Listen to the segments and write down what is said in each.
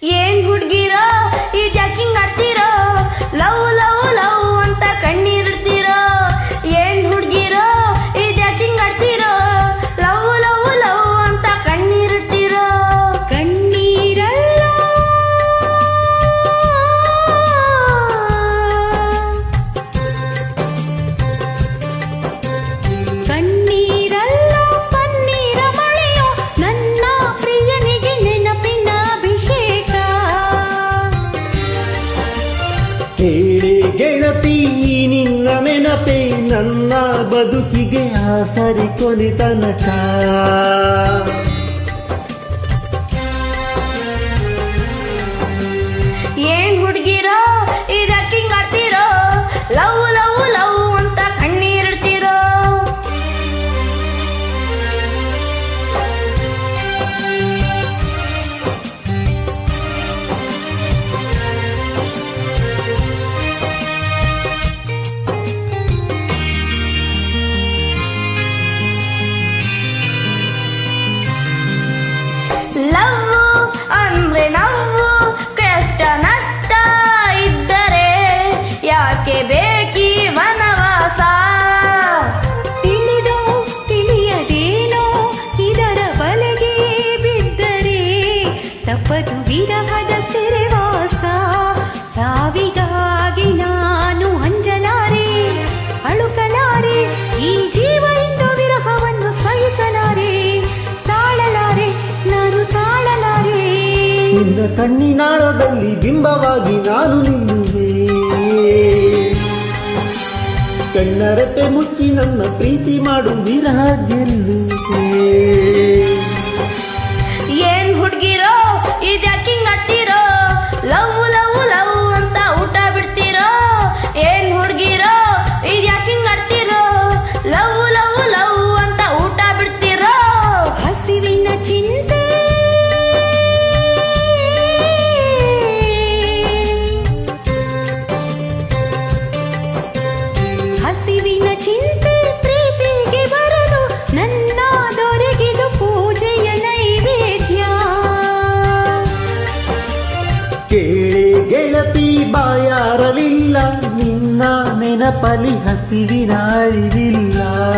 ಏನ್ ಹುಡ್ಗಿರೋ ಇದ್ಯಾಕಿಂಗ್ ಆಡ್ತೀರೋ ಲವ್ ಲವ್ ಲವ್ ಅಂತ ಕಣ್ಣೀರಿಡ್ತೀರೋ ಏನ್ ಹುಡ್ಗಿರೋ ಇದ್ಯಾಕಿಂಗ್ ಆಡ್ತೀರೋ ಲವ್ ಲವ್ ಲವ್ ಅಂತ ಕಣ್ಣೀರಿಡ್ತೀರೋ ಕಣ್ಣೀರಲ್ಲ ಕಣ್ಣೀರಲ್ಲ ಪನ್ನೀರ ಮಳೆಯೋ ನನ್ನ ಪ್ರಿಯನಿಗೆ ನೆನಪಿನ ಅಭಿಷೇಕ ಹೇಳಿ ಗೆಳತಿ ನಿನ್ನ ನೆನಪೇ ನನ್ನ ಬದುಕಿಗೆ ಆಸರಿ ಕೊನೆ ತನಕ ಏನ್ ಹುಡ್ಗಿರೋ ಇದಕ್ಕಿಂಗ್ ಆಡ್ತೀರೋ ಲವ್ ಲವ್ ಲವ್ ಅಂತ ಕಣ್ಣೀರಿಡ್ತೀರೋ ಲವ್ ಅಂದ್ರೆ ನಾವು ಕಷ್ಟ ನಷ್ಟ ಇದ್ದರೆ ಯಾಕೆ ಬೇಕಿ ವನವಾಸ ತಿಳಿದೋ ತಿಳಿಯದೇನೋ ಇದರ ಬಲೆಗೆ ಬಿದ್ದರೆ ತಪ್ಪದು ವಿರಹದ ಸೆರೆವಾಸ ಸಾವಿಗಾಗಿ ನಾನು ಅಂಜಲಾರೆ ಅಳುಕಲಾರೆ ಈ ಜೀವ ಇಂದು ವಿರಹವನ್ನು ಸಹಿಸಲಾರೆ ತಾಳಲಾರೆ ನಾನು ತಾಳಲಾರೆ ನಿನ್ನ ಕಣ್ಣಿನಾಳದಲ್ಲಿ ಬಿಂಬವಾಗಿ ನಾನು ನಿಲ್ಲುವೆ ಕಣ್ಣರಟೆ ಮುಚ್ಚಿ ನನ್ನ ಪ್ರೀತಿ ಮಾಡು ವಿರಹ ಗೆಲ್ಲುವೆ ಏನ್ ಹುಡ್ಗಿರೋ ಇದ್ಯಾಕಿಂಗ್ ಆಡ್ತೀರೋ ಲವ್ ಲವ್ ಲವ್ ಅಂತ ಊಟ ಬಿಡ್ತೀರೋ ಏನ್ ಹುಡ್ಗಿರೋ ಇದ್ಯಾಕಿಂಗ್ ಆಡ್ತೀರೋ ಲವ್ ಲವ್ ಲವ್ ಅಂತ ಊಟ ಬಿಡ್ತೀರೋ ಹಸಿವಿನ ಚಿಂತೆ ಹಸಿವಿನ ಚಿಂತೆ ಪ್ರೀತಿಗೆ ಬರಲು ನನ್ನ ದೊರೆಗಿದು ಪೂಜೆಯ ನೈವೇದ್ಯ ಕೇಳಿ ಗೆಳತಿ ಬಾಯಾರಲಿಲ್ಲ ನಿನ್ನ ನೆನಪಲಿ ಹಸಿವಿನ ಅರಿವಿಲ್ಲ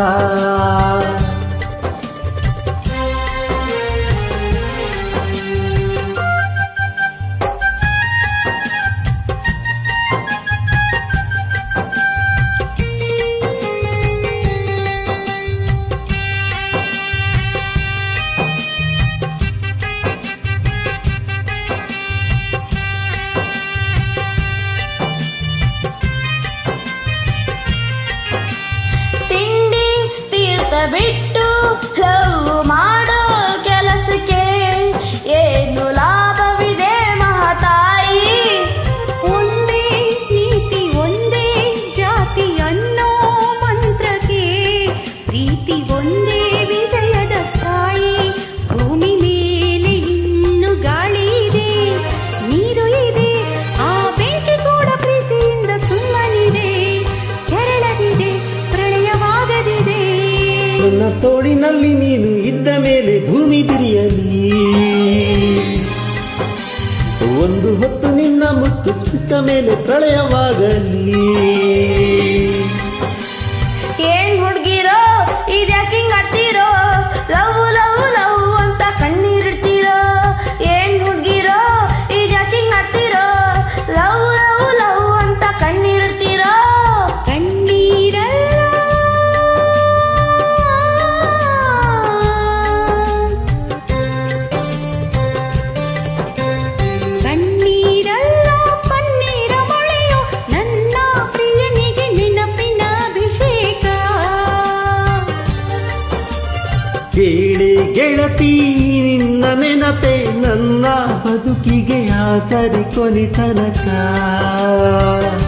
ತಿಂಡಿ ತೀರ್ಥ ಬಿಟ್ಟು ಲವ್ ಮಾಡೋ ಕೆಲಸಕ್ಕೆ ಏನು ಲಾಭವಿದೆ ಮಹತಾಯಿ ಒಂದೇ ನೀತಿ ಒಂದೇ ಜಾತಿ ಅನ್ನೋ ಮಂತ್ರಕ್ಕೆ ಪ್ರೀತಿ ಒಂದೇ ವಿಜಯದ ಸ್ಥಾಯಿ ಭೂಮಿ ಮೇಲೆ ಇನ್ನು ಗಾಳಿ ಇದೆ ನೀರು ಇದೆ ಆ ಬೆಂಕಿ ಕೂಡ ಪ್ರೀತಿಯಿಂದ ಸುಮ್ಮನಿದೆ ಕೆರಳದಿದೆ ಪ್ರಳಯವಾಗದಿದೆ ನನ್ನ ತೋಳಿನಲ್ಲಿ ನೀನು ಇದ್ದ ಮೇಲೆ ಭೂಮಿ ಬಿರಿಯಲಿ ಒಂದು ಹೊತ್ತು ನಿನ್ನ ಮುತ್ತು ಚಿಕ್ಕ ಮೇಲೆ ಪ್ರಳಯವಾಗಲಿ ಏನ್ ಹುಡ್ಗಿರೋ ಇದ್ಯಾಕಿಂಗ್ ಆಡ್ತೀರೋ ಲವ್ ಲವ್ ಲವ್ ಅಂತ ಕಣ್ಣೀರಿಡ್ತೀರೋ ಏನ್ ಹುಡ್ಗಿರೋ ಇದ್ಯಾಕಿಂಗ್ ಆಡ್ತೀರೋ ಲವ್ ಲವ್ ಲವ್ ಅಂತ ಕಣ್ಣೀರಿಡ್ತೀರೋ ಕಣ್ಣೀರಲ್ಲ ಕಣ್ಣೀರಲ್ಲ ಪನ್ನೀರ ಮಳೆಯೋ ನನ್ನ ಪ್ರಿಯನಿಗೆ ನೆನಪಿನ ಅಭಿಷೇಕ ಕೇಳಿ ಗೆಳತಿ ನಿನ್ನ ನೆನಪೇ ನನ್ನ ಬದುಕಿಗೆ ಆಸರಿ ಕೊನೆ ತನಕ